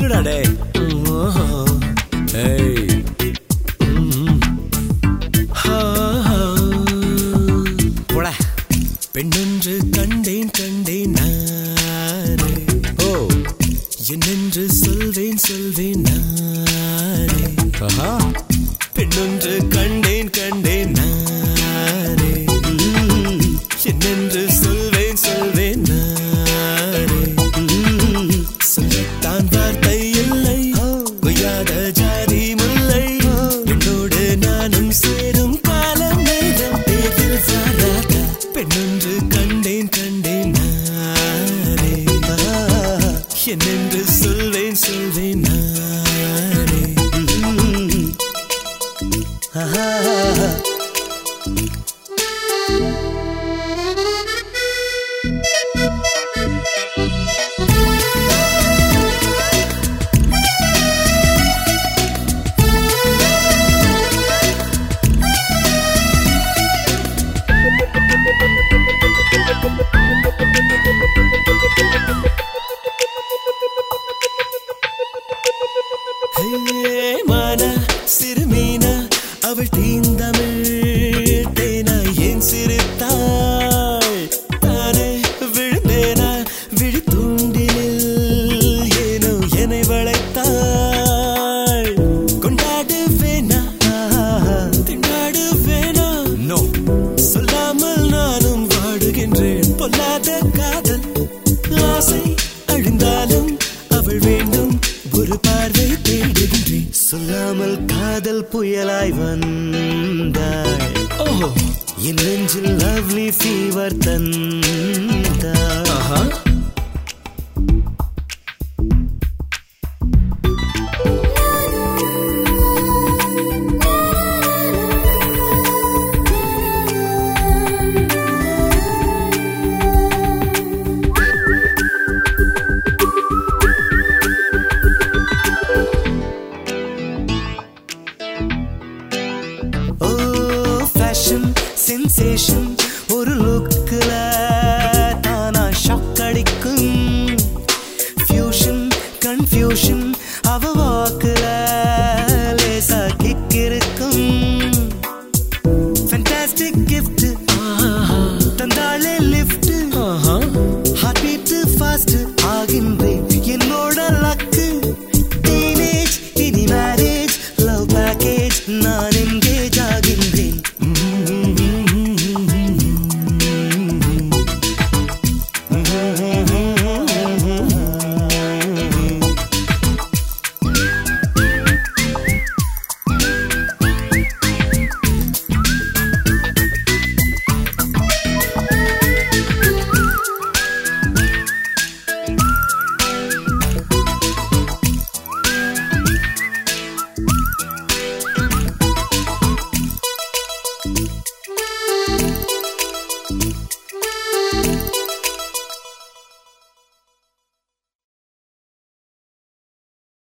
சொல்லுடா டே ஏய் ம். ஆ, ஆ. போடா பெண்ணென்று கண்டேன் கண்டேன் நானே ஓ என்னென்று சொல்வேன் சொல்வேன் நானே பெண்ணொன்று கண்டேன் கண்டேன் நானே ம். என்னென்று சொல்வேன் சொல்வேன் நானே ம். சொல்லித்தான் வார்த்தை இல்லை கொய்யாத ஜாதி முல்லை என்னோடு நானும் சேரும் காலம் நேரம் தேவில் சாராத பெண்ணொன்று கண்டேன் கண்டேன் நானே என்னென்று சொல்வேன் சொல்வேன் நானே ம். ஆஹா ஹே, மானா சிறுமீனா அவள் தீந்தமிழ் தேனா ஏன் சிரித்தாள் தானே விழுந்தேனா விழி தூண்டிலில் ஏனோ என்னை வளைத்தாள் கொண்டாடு வேணா திண்டாடு வேணா நோ சொல்லாமல் நானும் வாடுகின்றேன் பொல்லாத காதல் ஆசை அழிந்தாலும் அவள் வேண்டும் ஒரு பார்வை தேடுகின்றேன் சொல்லாமல் காதல் புயலாய் வந்தாள் ஓ என் நெஞ்சில் லவ்லி ஃபீவர் தந்தாள் ஓ ஃபேஷன் சென்சேஷன் ஒரு லுக்கில் தானா ஷாக் அடிக்கும் ஃபியூஷன் கன்ஃபியூஷன் அவ